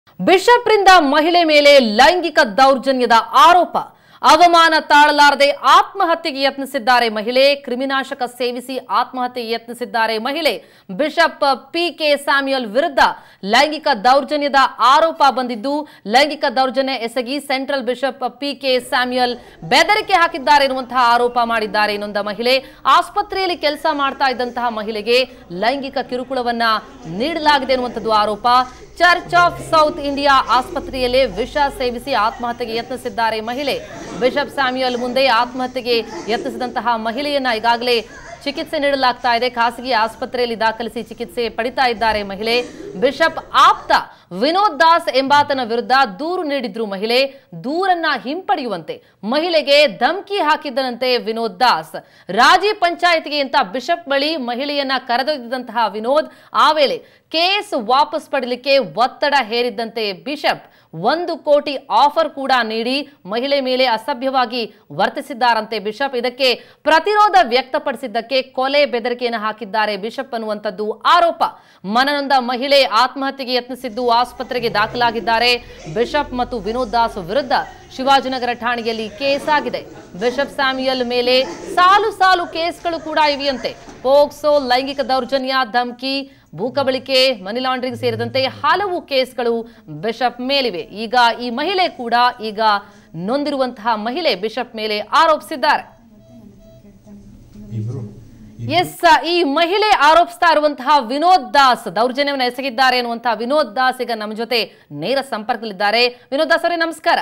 ಬಿಷಪ್ರಿಂದ ಮಹಿಳೆ ಮೇಲೆ ಲೈಂಗಿಕ ದೌರ್ಜನ್ಯದ ಆರೋಪ ಅವಮಾನ ತಾಳಲಾರದೆ ಆತ್ಮಹತ್ಯೆಗೆ ಯತ್ನಿಸಿದ್ದಾರೆ ಮಹಿಳೆ ಕ್ರಿಮಿನಾಶಕ ಸೇವಿಸಿ ಆತ್ಮಹತ್ಯೆಗೆ ಯತ್ನಿಸಿದ್ದಾರೆ ಮಹಿಳೆ ಬಿಷಪ್ ಪಿ ಕೆ ಸ್ಯಾಮ್ಯುಯಲ್ ವಿರುದ್ಧ ಲೈಂಗಿಕ ದೌರ್ಜನ್ಯದ ಆರೋಪ ಬಂದಿದ್ದು ಲೈಂಗಿಕ ದೌರ್ಜನ್ಯ ಎಸಗಿ central bishop P K Samuel ಬೆದರಿಕೆ ಹಾಕಿದ್ದಾರೆ ಎನ್ನುವಂತಹ ಆರೋಪ ಮಾಡಿದ್ದಾರೆ ಇನ್ನೊಂದ ಮಹಿಳೆ ಆಸ್ಪತ್ರೆಯಲ್ಲಿ ಕೆಲಸ ಮಾಡ್ತಾ ಇದ್ದಂತಹ ಮಹಿಳೆಗೆ ಲೈಂಗಿಕ ಕಿರುಕುಳವನ್ನ ನೀಡಲಾಗಿದೆ ಎನ್ನುವಂಥದ್ದು ಆರೋಪ ಚರ್ಚ್ ಆಫ್ ಸೌತ್ ಇಂಡಿಯಾ ಆಸ್ಪತ್ರೆಯಲ್ಲೇ ವಿಷ ಸೇವಿಸಿ ಆತ್ಮಹತ್ಯೆಗೆ ಯತ್ನಿಸಿದ್ದಾರೆ ಮಹಿಳೆ ಬಿಷಪ್ ಸ್ಯಾಮ್ಯುಯಲ್ ಮುಂದೆ ಆತ್ಮಹತ್ಯೆಗೆ ಯತ್ನಿಸಿದಂತಹ ಮಹಿಳೆಯನ್ನ ಈಗಾಗಲೇ ಚಿಕಿತ್ಸೆ ನೀಡಲಾಗ್ತಾ ಇದೆ ಖಾಸಗಿ ಆಸ್ಪತ್ರೆಯಲ್ಲಿ ದಾಖಲಿಸಿ ಚಿಕಿತ್ಸೆ ಪಡಿತಾ ಇದ್ದಾರೆ ಮಹಿಳೆ ಬಿಷಪ್ ಆಪ್ತ ವಿನೋದ್ ದಾಸ್ ಎಂಬಾತನ ವಿರುದ್ಧ ದೂರು ನೀಡಿದ್ರು ಮಹಿಳೆ ದೂರನ್ನ ಹಿಂಪಡೆಯುವಂತೆ ಮಹಿಳೆಗೆ ಧಮಕಿ ಹಾಕಿದ್ದನಂತೆ ವಿನೋದ್ ದಾಸ್ ರಾಜಿ ಪಂಚಾಯತ್ಗೆ ಅಂತ ಬಿಷಪ್ ಬಳಿ ಮಹಿಳೆಯನ್ನ ಕರೆದೊಯ್ದಿದ್ದಂತಹ ವಿನೋದ್ ಆ ವೇಳೆ ಕೇಸ್ ವಾಪಸ್ ಪಡೆಯಲಿಕ್ಕೆ ಒತ್ತಡ ಹೇರಿದ್ದಂತೆ ಬಿಷಪ್ ಒಂದು ಕೋಟಿ ಆಫರ್ ಕೂಡ ನೀಡಿ ಮಹಿಳೆ ಮೇಲೆ ಅಸಭ್ಯವಾಗಿ ವರ್ತಿಸಿದ್ದಾರಂತೆ ಬಿಷಪ್ ಇದಕ್ಕೆ ಪ್ರತಿರೋಧ ವ್ಯಕ್ತಪಡಿಸಿದ್ದಕ್ಕೆ ಕೊಲೆ ಬೆದರಿಕೆಯನ್ನು ಹಾಕಿದ್ದಾರೆ ಬಿಷಪ್ ಅನ್ನುವಂಥದ್ದು ಆರೋಪ ಮನನೊಂದ ಮಹಿಳೆ ಆತ್ಮಹತ್ಯೆಗೆ ಯತ್ನಿಸಿದ್ದು ಆಸ್ಪತ್ರೆಗೆ ದಾಖಲಾಗಿದ್ದಾರೆ ಬಿಷಪ್ ಮತ್ತು ವಿನೋದ್ ದಾಸ್ ವಿರುದ್ಧ ಶಿವಾಜಿನಗರ ಠಾಣೆಯಲ್ಲಿ ಕೇಸ್ ಆಗಿದೆ ಬಿಷಪ್ ಸ್ಯಾಮ್ಯುಯಲ್ ಮೇಲೆ ಸಾಲು ಸಾಲು ಕೇಸ್ಗಳು ಕೂಡ ಇವೆಯಂತೆ ಪೋಕ್ಸೋ ಲೈಂಗಿಕ ದೌರ್ಜನ್ಯ ಧಮಕಿ ಭೂಕಬಳಿಕೆ ಮನಿ ಲಾಂಡ್ರಿಂಗ್ ಸೇರಿದಂತೆ ಹಲವು ಕೇಸ್ಗಳು ಬಿಷಪ್ ಮೇಲಿವೆ ಈಗ ಈ ಮಹಿಳೆ ಕೂಡ ಈಗ ನೊಂದಿರುವಂತಹ ಮಹಿಳೆ ಬಿಷಪ್ ಮೇಲೆ ಆರೋಪಿಸಿದ್ದಾರೆ ಎಸ್ ಈ ಮಹಿಳೆ ಆರೋಪಿಸ್ತಾ ಇರುವಂತಹ ವಿನೋದ್ ದಾಸ್ ದೌರ್ಜನ್ಯವನ್ನು ಎಸಗಿದ್ದಾರೆ ಎನ್ನುವಂತಹ ವಿನೋದ್ ದಾಸ್ ಈಗ ನಮ್ಮ ಜೊತೆ ನೇರ ಸಂಪರ್ಕದಲ್ಲಿದ್ದಾರೆ ವಿನೋದ್ ದಾಸ್ ಅವರೇ ನಮಸ್ಕಾರ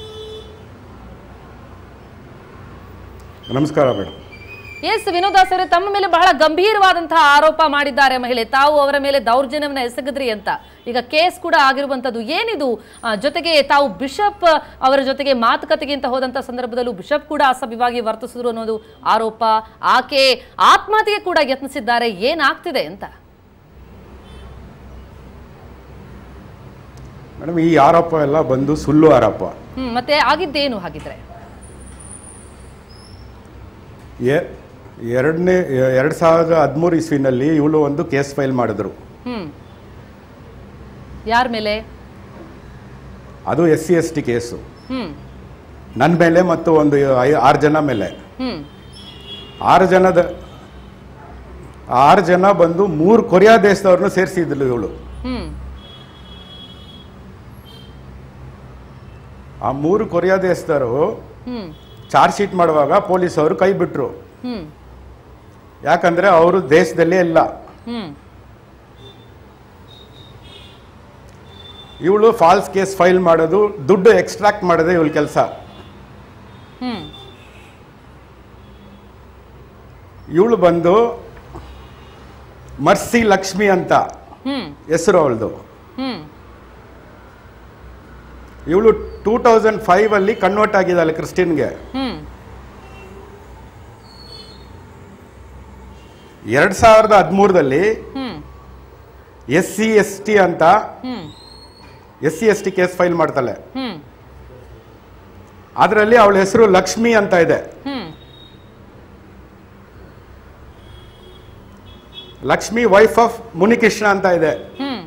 ನಮಸ್ಕಾರ ಮೇಡಮ್ ಎಸ್ ವಿನೋದ್ ದಾಸ್ ಅವರೇ ತಮ್ಮ ಮೇಲೆ ಬಹಳ ಗಂಭೀರವಾದಂತಹ ಆರೋಪ ಮಾಡಿದ್ದಾರೆ ಮಹಿಳೆ ತಾವು ಅವರ ಮೇಲೆ ದೌರ್ಜನ್ಯವನ್ನ ಎಸಗಿದ್ರಿ ಅಂತ ಈಗ ಕೇಸ್ ಕೂಡ ಆಗಿರುವಂತದ್ದು ಏನಿದು ಆ, ಜೊತೆಗೆ ತಾವು ಬಿಷಪ್ ಅವರ ಜೊತೆಗೆ ಮಾತುಕತೆಗೆ ಅಂತ ಹೋದಂತ ಸಂದರ್ಭದಲ್ಲೂ ಬಿಷಪ್ ಕೂಡ ಅಸಭ್ಯವಾಗಿ ವರ್ತಿಸಿದ್ರು ಅನ್ನೋದು ಆರೋಪ ಆಕೆ ಆತ್ಮಹತ್ಯೆಗೆ ಕೂಡ ಯತ್ನಿಸಿದ್ದಾರೆ ಏನಾಗ್ತಿದೆ ಅಂತ ಮೇಡಮ್ ಈ ಆರೋಪ ಎಲ್ಲ ಬಂದು ಸುಳ್ಳು ಆರೋಪ ಹ್ಮ್ ಮತ್ತೆ ಆಗಿದ್ದೇನು ಹಾಗಿದ್ರೆ ಎ- ಎರಡನೇ ಎರಡು ಸಾವಿರದ ಹದಿಮೂರು ಇಸ್ವಿನಲ್ಲಿ ಇವಳು ಒಂದು ಕೇಸ್ ಫೈಲ್ ಮಾಡಿದ್ರು ಹ್ಮ್ ಯಾರ ಮೇಲೆ ಅದು S C S T case ಹ್ಮ್ ನನ್ನ ಮೇಲೆ ಮತ್ತು ಒಂದು ಐ- ಆರು ಜನ ಮೇಲೆ ಹ್ಮ್ ಆರು ಜನದ ಆರು ಜನ ಬಂದು ಮೂರು ಕೊರಿಯಾ ದೇಶದವ್ರನ್ನ ಸೇರಿಸಿದ್ಲು ಇವಳು ಹ್ಮ್ ಆ ಮೂರು ಕೊರಿಯಾ ದೇಶದವರು ಹ್ಮ್ ಚಾರ್ಜ್ ಶೀಟ್ ಮಾಡುವಾಗ ಪೊಲೀಸ್ ಅವರು ಕೈ ಬಿಟ್ರು ಹ್ಮ್ ಯಾಕಂದ್ರೆ ಅವರು ದೇಶದಲ್ಲೇ ಇಲ್ಲ ಹ್ಮ್ ಇವಳು ಫಾಲ್ಸ್ ಕೇಸ್ ಫೈಲ್ ಮಾಡೋದು ದುಡ್ಡು ಎಕ್ಸ್ಟ್ರಾಕ್ಟ್ ಮಾಡೋದೇ ಇವಳ ಕೆಲಸ ಹ್ಮ್ ಇವಳು ಬಂದು ಮರ್ಸಿ ಲಕ್ಷ್ಮಿ ಅಂತ ಹ್ಮ್ ಹೆಸರು ಅವಳದು ಹ್ಮ್ ಇವಳು ಟೂ ತೌಸಂಡ್ ಫೈವ್ ಅಲ್ಲಿ ಕನ್ವರ್ಟ್ ಆಗಿದ್ದಾಳೆ ಕ್ರಿಸ್ಟಿಯನ್ಗೆ ಹ್ಮ್ ಎರಡ್ ಸಾವಿರದ ಹದಿಮೂರದಲ್ಲಿ ಹ್ಮ್ ಎಸ್ ಸಿ ಎಸ್ ಟಿ ಅಂತ ಹ್ಮ್ S C S T case file ಮಾಡ್ತಾಳೆ ಹ್ಮ್ ಅದರಲ್ಲಿ ಅವಳ ಹೆಸರು ಲಕ್ಷ್ಮಿ ಅಂತ ಇದೆ ಹ್ಮ್ ಲಕ್ಷ್ಮಿ ವೈಫ್ ಆಫ್ ಮುನಿಕೃಷ್ಣ ಅಂತ ಇದೆ ಹ್ಮ್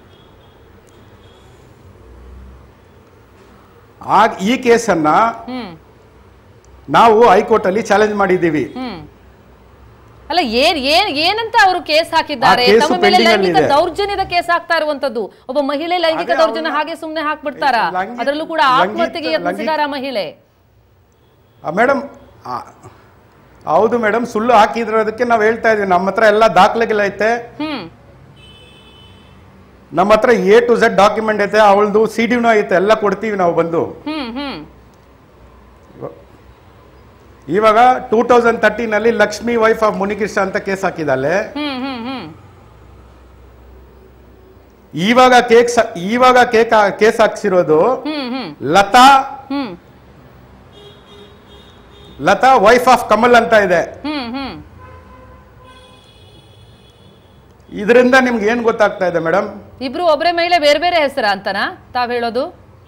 ಆಗ ಈ ಕೇಸನ್ನ ಹ್ಮ್ ನಾವು ಹೈಕೋರ್ಟ್ ಅಲ್ಲಿ ಚಾಲೆಂಜ್ ಮಾಡಿದ್ದೀವಿ ಹ್ಮ್ ಅಲ್ಲ ಏನ್ ಏನ್ ಏನಂತ ಅವರು ಕೇಸ್ ಹಾಕಿದ್ದಾರೆ ಆ ಕೇಸು ತಮ್ಮ ಮೇಲೆ pending ಅಲ್ಲಿ ಲೈಂಗಿಕ ಇದೆ. ದೌರ್ಜನ್ಯದ ಕೇಸ್ ಹಾಕ್ತಾ ಇರುವಂತದ್ದು ಒಬ್ಬ ಮಹಿಳೆ ಲೈಂಗಿಕ ಅದೇ ದೌರ್ಜನ್ಯ ಅವ್ರು- ಹಾಗೆ ಸುಮ್ನೆ ಹಾಕ್ಬಿಡ್ತಾರ ಲೈಂಗಿಕ- ಅದರಲ್ಲೂ ಕೂಡ ಲೈಂಗಿಕ- ಆತ್ಮಹತ್ಯೆಗೆ ಯತ್ನಿಸಿದಾರ ಮಹಿಳೆ ಮೇಡಮ್ ಹೌದು ಮೇಡಮ್ ಸುಳ್ಳು ಹಾಕಿದ್ರೋದಕ್ಕೆ ನಾವು ಹೇಳ್ತಾ ಇದೀವಿ ನಮ್ಮ ಹತ್ರ ಎಲ್ಲ ದಾಖಲೆಗಳೈತೆ ಹ್ಮ್ ನಮ್ಮ ಹತ್ರ ಎ ಟು ಝೆಡ್ ಡಾಕ್ಯುಮೆಂಟ್ ಐತೆ ಅವಳದು ಸಿ ಡಿನೂ ಐತೆ ಎಲ್ಲ ಕೊಡ್ತೀವಿ ನಾವು ಬಂದು ಹ್ಮ್ ಹ್ಮ್ ಇವಾಗ ಟೂ ತೌಸಂಡ್ ತರ್ಟೀನ್ ಅಲ್ಲಿ ಲಕ್ಷ್ಮಿ ವೈಫ್ ಆಫ್ ಮುನಿಕೃಷ್ಣ ಅಂತ ಕೇಸ್ ಹಾಕಿದಾಳೆ ಹ್ಮ್ ಹ್ಮ್ ಹ್ಮ್ ಇವಾಗ ಕೇಕ್ ಇವಾಗ ಕೇಕ್ ಕೇಸ್ ಹಾಕ್ಸಿರೋದು ಹ್ಮ್ ಹ್ಮ್ ಲತಾ ಹ್ಮ್ ಲತಾ ವೈಫ್ ಆಫ್ ಕಮಲ್ ಅಂತ ಇದೆ ಹ್ಮ್ ಹ್ಮ್ ಇದರಿಂದ ನಿಮ್ಗೆ ಏನ್ ಗೊತ್ತಾಗ್ತಾ ಇದೆ ಮೇಡಮ್ ಇಬ್ರು ಒಬ್ರೇ ಮಹಿಳೆ ಬೇರೆ ಬೇರೆ ಹೆಸರ ಅಂತನಾ ತಾವ್ ಹೇಳೋದು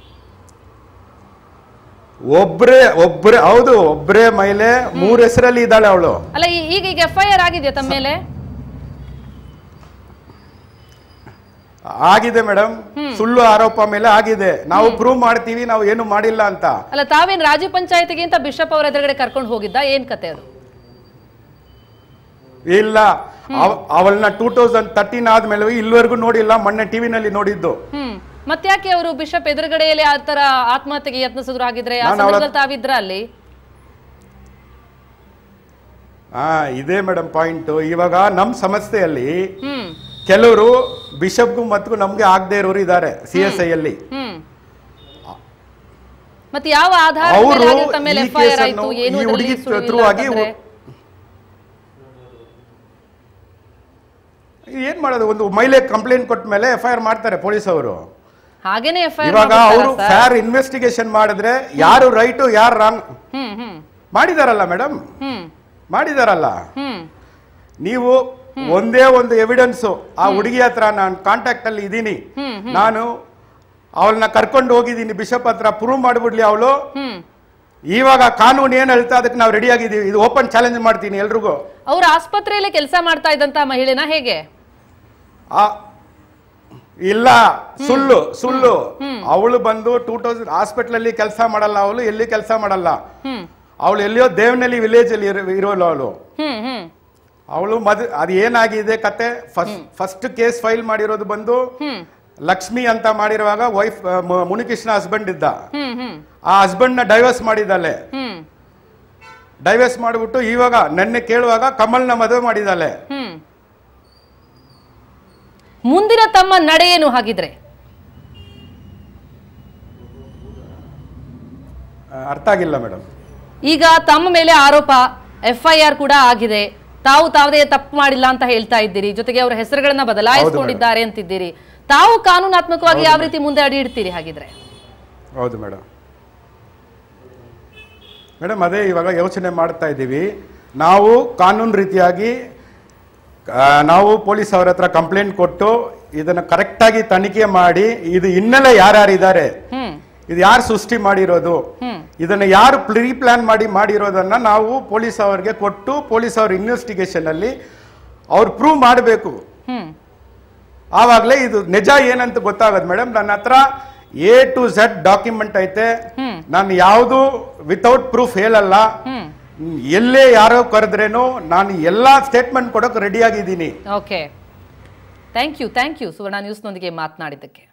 ಒಬ್ರೇ ಒಬ್ರೇ ಹೌದು ಒಬ್ರೇ ಮಹಿಳೆ ಮೂರ್ ಹೆಸರಲ್ಲಿ ಇದ್ದಾಳೆ ಅವಳು ಅಲ್ಲ ಈ- ಈಗ ಈಗ ಎಫ್ ಐ ಆರ್ ಆಗಿದೆಯಾ ತಮ್ಮ ಮೇಲೆ ಆಗಿದೆ ಮೇಡಮ್ ಸುಳ್ಳು ಆರೋಪ ಮೇಲೆ ಆಗಿದೆ ನಾವು ಪ್ರೂವ್ ಮಾಡ್ತೀವಿ ನಾವು ಏನು ಮಾಡಿಲ್ಲ ಅಂತ ಅಲ್ಲ ತಾವೇನ್ ರಾಜ್ಯ ಪಂಚಾಯತಿಗೆ ಅಂತ ಬಿಷಪ್ ಅವರ ಎದುರುಗಡೆ ಕರ್ಕೊಂಡು ಹೋಗಿದ್ದ ಏನ್ ಕತೆ ಅದು ಇಲ್ಲ ಅವಳನ್ನ ಟೂ ತೌಸಂಡ್ ತರ್ಟೀನ್ ಆದ್ಮೇಲೆ ಇಲ್ಲಿವರೆಗೂ ನೋಡಿಲ್ಲ ಮೊನ್ನೆ ಟಿವಿನಲ್ಲಿ ನೋಡಿದ್ದು ಹ್ಮ್ ಮತ್ತ್ಯಾಕೆ ಅವರು ಬಿಷಪ್ ಎದುರುಗಡೆಯಲ್ಲಿ ಆ ತರ ಆತ್ಮಹತ್ಯೆಗೆ ಯತ್ನಿಸಿದ್ರು ಆಗಿದ್ರೆ ಆ ನಾನು ಅವಳ- ಸಂದರ್ಭದಲ್ಲಿ ತಾವಿದ್ರ ಅಲ್ಲಿ ಹಾ ಇದೇ ಮೇಡಮ್ ಪಾಯಿಂಟ್ ಇವಾಗ ನಮ್ ಸಂಸ್ಥೆಯಲ್ಲಿ ಹ್ಮ್ ಕೆಲವರು ಬಿಷಪ್ಗೂ ಮತ್ತು ನಮ್ಗೆ ಆಗದೆ ಇರೋರು ಇದ್ದಾರೆ ಸಿ ಎಸ್ ಐ ಅಲ್ಲಿ ಹ್ಮ್ ಮತ್ತೆ ಯಾವ ಆಧಾರ ಅವರು ತಮ್ಮ ಮೇಲೆ ಈ ಎಫ್ ಐ ಆರ್ ಕೇಸನ್ನು ಆಯ್ತು ಏನು ಈ ಅದರಲ್ಲಿ ಹುಡುಗಿ ಸುಳಿವಿಲ್ಲ through ಆಗಿ ಅಂತಂದ್ರೆ? ಏನ್ ಮಾಡೋದು ಒಂದು ಮಹಿಳೆ ಕಂಪ್ಲೇಂಟ್ ಕೊಟ್ಟ ಮೇಲೆ ಎಫ್ ಐ ಆರ್ ಮಾಡ್ತಾರೆ ಪೊಲೀಸ್ ಅವರು ಹಾಗೇನೆ ಎಫ್ ಐ ಆರ್ ಇವಾಗ ಅವರು ಫ್ಯಾರ್ ಇನ್ವೆಸ್ಟಿಗೇಷನ್ ಮಾಡಿದ್ರೆ ಯಾರು ರೈಟು ಯಾರು ರಾಂಗ್ ಹ್ಮ್ ಹ್ಮ್ ಮಾಡಿದಾರಲ್ಲ ಮೇಡಮ್ ಹ್ಮ್ ಮಾಡಿದಾರಲ್ಲ ಹ್ಮ್ ನೀವು ಒಂದೇ ಒಂದು ಎವಿಡೆನ್ಸ್ ಆ ಹುಡುಗಿ ಹತ್ರ ನಾನು ಕಾಂಟ್ಯಾಕ್ಟ್ ಅಲ್ಲಿ ಇದ್ದೀನಿ ಹ್ಮ್, ನಾನು ಅವಳನ್ನ ಕರ್ಕೊಂಡು ಹೋಗಿದ್ದೀನಿ ಬಿಷಪ್ ಹತ್ರ ಪ್ರೂವ್ ಮಾಡ್ಬಿಡ್ಲಿ ಅವಳು ಹ್ಮ್ ಇವಾಗ ಕಾನೂನು ಏನ್ ಹೇಳ್ತಾ ಅದಕ್ಕೆ ನಾವು ರೆಡಿ ಆಗಿದ್ದೀವಿ ಇದು ಓಪನ್ ಚಾಲೆಂಜ್ ಮಾಡ್ತೀನಿ ಎಲ್ರಿಗೂ ಅವ್ರ ಆಸ್ಪತ್ರೆಯಲ್ಲಿ ಕೆಲಸ ಮಾಡ್ತಾ ಇದ್ದಂತ ಮಹಿಳೆನ ಹೇಗೆ ಆ ಇಲ್ಲ ಸುಳ್ಳು ಸುಳ್ಳು ಅವಳು ಬಂದು ಟೂ ತೌಸಂಡ್ ಹಾಸ್ಪಿಟಲ್ ಅಲ್ಲಿ ಕೆಲಸ ಮಾಡಲ್ಲ ಅವಳು ಎಲ್ಲಿ ಕೆಲಸ ಮಾಡಲ್ಲ ಹ್ಮ್ ಅವಳು ಎಲ್ಲಿಯೋ ದೇವನಹಳ್ಳಿ ವಿಲೇಜ್ ಅಲ್ಲಿ ಇರೋ- ಇರೋಳು ಅವಳು ಹ್ಮ್ ಹ್ಮ್ ಅವಳು ಮದ್ ಅದು ಏನಾಗಿದೆ ಕತೆ ಫಸ್ಟ್ ಫಸ್ಟ್ ಕೇಸ್ ಫೈಲ್ ಮಾಡಿರೋದು ಬಂದು ಹ್ಮ್ ಲಕ್ಷ್ಮಿ ಅಂತ ಮಾಡಿರುವಾಗ ವೈಫ್ ಮುನಿಕೃಷ್ಣ ಹಸ್ಬೆಂಡ್ ಇದ್ದ ಹ್ಮ್ ಹ್ಮ್ ಆ ಹಸ್ಬೆಂಡ್ ನ ಡೈವರ್ಸ್ ಮಾಡಿದ್ದಾಳೆ ಹ್ಮ್ ಡೈವರ್ಸ್ ಮಾಡಿಬಿಟ್ಟು ಇವಾಗ ನೆನ್ನೆ ಕೇಳುವಾಗ ಕಮಲ್ನ ಮದುವೆ ಮಾಡಿದ್ದಾಳೆ ಹ್ಮ್ ಮುಂದಿನ ತಮ್ಮ ನಡೆ ಏನು ಹಾಗಿದ್ರೆ ಆ, ಅರ್ಥ ಆಗಿಲ್ಲ ಮೇಡಮ್ ಈಗ ತಮ್ಮ ಮೇಲೆ ಆರೋಪ ಎಫ್ ಐ ಆರ್ ಕೂಡ ಆಗಿದೆ ತಾವು ತಾವದೇ ತಪ್ಪು ಮಾಡಿಲ್ಲ ಅಂತ ಹೇಳ್ತಾ ಇದ್ದೀರಿ ಜೊತೆಗೆ ಅವರ ಹೆಸರುಗಳನ್ನ ಬದಲಾಯಿಸಿಕೊಂಡಿದ್ದಾರೆ ಅಂತಿದ್ದೀರಿ ತಾವು ಕಾನೂನಾತ್ಮಕವಾಗಿ ಯಾವ ರೀತಿ ಮುಂದೆ ಅಡಿ ಇಡ್ತೀರಿ ಹಾಗಿದ್ರೆ ಹೌದು ಮೇಡಮ್ ಮೇಡಮ್ ಅದೇ ಇವಾಗ ಯೋಚನೆ ಮಾಡ್ತಾ ಇದ್ದೀವಿ ನಾವು ಕಾನೂನು ರೀತಿಯಾಗಿ ಆ, ನಾವು ಪೊಲೀಸ್ ಅವ್ರ ಹತ್ರ ಕಂಪ್ಲೇಂಟ್ ಕೊಟ್ಟು ಇದನ್ನ ಕರೆಕ್ಟಾಗಿ ತನಿಖೆ ಮಾಡಿ ಇದು ಹಿನ್ನೆಲೆ ಯಾರ್ಯಾರಿದ್ದಾರೆ ಹ್ಮ್ ಇದು ಯಾರು ಸೃಷ್ಟಿ ಮಾಡಿರೋದು ಹ್ಮ್ ಇದನ್ನ ಯಾರು ಪ್ರೀ ಪ್ಲಾನ್ ಮಾಡಿ ಮಾಡಿರೋದನ್ನ ನಾವು ಪೊಲೀಸ್ ಅವರಿಗೆ ಕೊಟ್ಟು ಪೊಲೀಸ್ ಅವ್ರ ಇನ್ವೆಸ್ಟಿಗೇಷನ್ ಅಲ್ಲಿ ಅವ್ರು ಪ್ರೂವ್ ಮಾಡಬೇಕು ಹ್ಮ್ ಆವಾಗಲೇ ಇದು ನಿಜ ಏನಂತ ಗೊತ್ತಾಗದು ಮೇಡಮ್ ನನ್ನ ಹತ್ರ ಎ ಟು ಝೆಡ್ ಡಾಕ್ಯುಮೆಂಟ್ ಐತೆ ಹ್ಮ್. ನಾನು ಯಾವುದು ವಿತೌಟ್ ಪ್ರೂಫ್ ಹೇಳಲ್ಲ ಹ್ಮ್ ಎಲ್ಲೇ ಯಾರೋ ಕರೆದ್ರೇನು ನಾನು ಎಲ್ಲಾ ಸ್ಟೇಟ್ಮೆಂಟ್ ಕೊಡೋಕೆ ರೆಡಿ ಆಗಿದ್ದೀನಿ okay thank you thank you Suvarna ನ್ಯೂಸ್ನೊಂದಿಗೆ ಮಾತನಾಡಿದ್ದಕ್ಕೆ